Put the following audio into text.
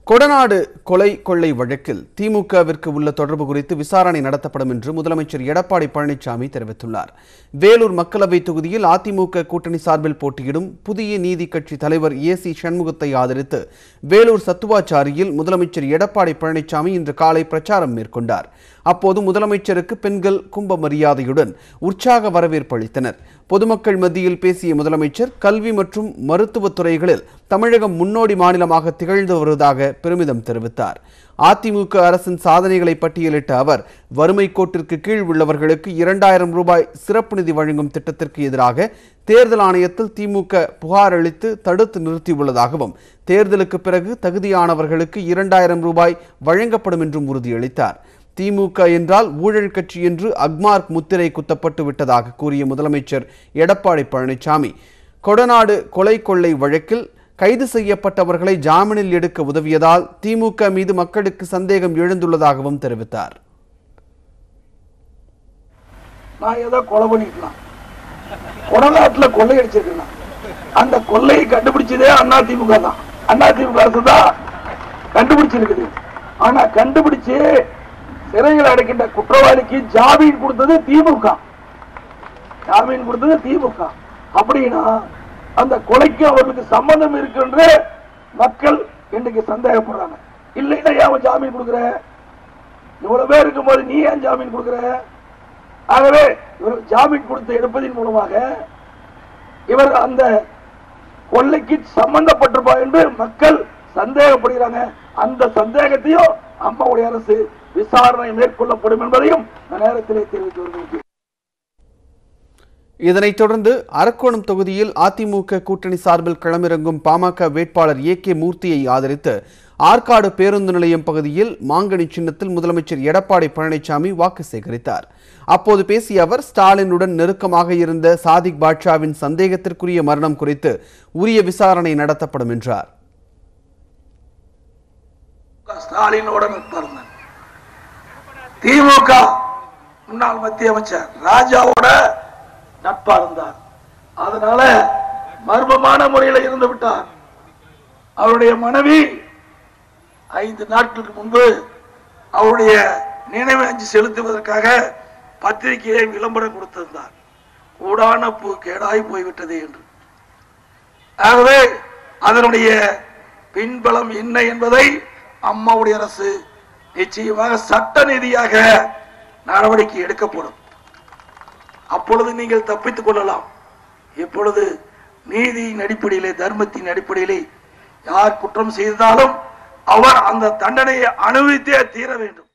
கொடநாடு கொலை கொள்ளை வழக்கில் திமுகவிற்கு உள்ள தொடர்பு குறித்து விசாரணை நடத்தப்படும் என்று முதலமைச்சர் எடப்பாடி பழனிசாமி தெரிவித்துள்ளார் வேலூர் மக்களவை தொகுதியில் அதிமுக கூட்டணி சார்பில் போட்டியிடும் புதிய நீதி கட்சி தலைவர் ஏ சி சண்முகத்தை ஆதரித்து வேலூர் சத்துவாச்சாரியில் முதலமைச்சர் எடப்பாடி பழனிசாமி இன்று காலை பிரச்சாரம் மேற்கொண்டார் அப்போது முதலமைச்சருக்கு பெண்கள் கும்ப மரியாதையுடன் உற்சாக வரவேற்பு அளித்தனர் பொதுமக்கள் மத்தியில் பேசிய முதலமைச்சர் கல்வி மற்றும் மருத்துவத் துறைகளில் தமிழகம் முன்னோடி மாநிலமாக திகழ்ந்து வருவதாக பெருமிதம் தெரிவித்தார் அதிமுக அரசின் சாதனைகளை பட்டியலிட்ட அவர் வறுமை கோட்டிற்கு கீழ் உள்ளவர்களுக்கு இரண்டாயிரம் ரூபாய் சிறப்பு நிதி வழங்கும் திட்டத்திற்கு எதிராக தேர்தல் ஆணையத்தில் திமுக புகார் அளித்து தடுத்து நிறுத்தியுள்ளதாகவும் தேர்தலுக்கு பிறகு தகுதியானவர்களுக்கு இரண்டாயிரம் ரூபாய் வழங்கப்படும் என்றும் உறுதியளித்தார் திமுக என்றால் ஊழல் கட்சி என்று அக்மார்க் முத்திரை குத்தப்பட்டு விட்டதாக கூறிய முதலமைச்சர் எடப்பாடி பழனிசாமி கொடநாடு கொலை கொள்ளை வழக்கில் கைது செய்யப்பட்டவர்களை ஜாமீனில் எடுக்க உதவியதால் திமுக மீது மக்களுக்கு சந்தேகம் எழுந்துள்ளதாகவும் தெரிவித்தார் நான் ஏதோ கொலை பண்ணிக்கலாம் கொடநாட்டுல கொள்ளையடிச்சிருக்கலாம் அந்த கொள்ளையை கண்டுபிடிச்சதே அண்ணா திமுக தான் அண்ணா திமுக அரசு தான் கண்டுபிடிச்சிருக்குது ஆனா கண்டுபிடிச்சு சிறையில் அடைக்கின்ற குற்றவாளிக்கு ஜாமீன் கொடுத்தது திமுக ஜாமீன் கொடுத்தது திமுக அப்படின்னா அந்த கொலைக்கு அவர்களுக்கு சம்பந்தம் இருக்குன்னு மக்கள் இன்னைக்கு சந்தேகப்படுறாங்க இல்லைன்னா ஏன் அவன் ஜாமீன் கொடுக்குற இவ்வளவு பேர் இருக்கும்போது நீ ஏன் ஜாமீன் கொடுக்குற ஆகவே இவர் ஜாமீன் கொடுத்து எடுப்பதன் மூலமாக இவர் அந்த கொள்ளைக்கு சம்பந்தப்பட்டிருப்பா என்று மக்கள் சந்தேகப்படுகிறாங்க அந்த சந்தேகத்தையும் அம்மாவுடைய அரசு விசாரணை மேற்கொள்ளப்படும் என்பதையும் இந்த நேரத்திலே தெரிவித்து வருகிறேன் இதனைத் தொடர்ந்து அரக்கோணம் தொகுதியில் அதிமுக கூட்டணி சார்பில் களமிறங்கும் பாமக வேட்பாளர் ஏ கே மூர்த்தியை ஆதரித்து ஆற்காடு பேருந்து நிலையம் பகுதியில் மாங்கனி சின்னத்தில் முதலமைச்சர் எடப்பாடி பழனிசாமி வாக்கு சேகரித்தார் அப்போது பேசிய அவர் ஸ்டாலினுடன் நெருக்கமாக இருந்த சாதிக் பாட்ஷாவின் சந்தேகத்திற்குரிய மரணம் குறித்து உரிய விசாரணை நடத்தப்படும் என்றார் ஸ்டாலினோட நட்பா இருந்தார் திமுக முன்னாள் மத்திய அமைச்சர் ராஜாவோட நட்பா இருந்தார் அதனால மர்மமான முறையில் இருந்து விட்டார் அவருடைய மனைவி ஐந்து நாட்களுக்கு முன்பு அவருடைய நினைவு அஞ்சு செலுத்துவதற்காக பத்திரிகையை விளம்பரம் கொடுத்திருந்தார் கூடான பூ கேடாய் போய்விட்டது என்று ஆகவே அதனுடைய பின்பலம் என்ன என்பதை அம்மாவுடைய அரசு நிச்சயமாக சட்ட ரீதியாக நடவடிக்கை எடுக்கப்படும் அப்பொழுது நீங்கள் தப்பித்துக் கொள்ளலாம் இப்பொழுது நீதியின் அடிப்படையிலே தர்மத்தின் அடிப்படையிலே யார் குற்றம் செய்தாலும் அவர் அந்த தண்டனையை அனுபவித்தே தீர வேண்டும்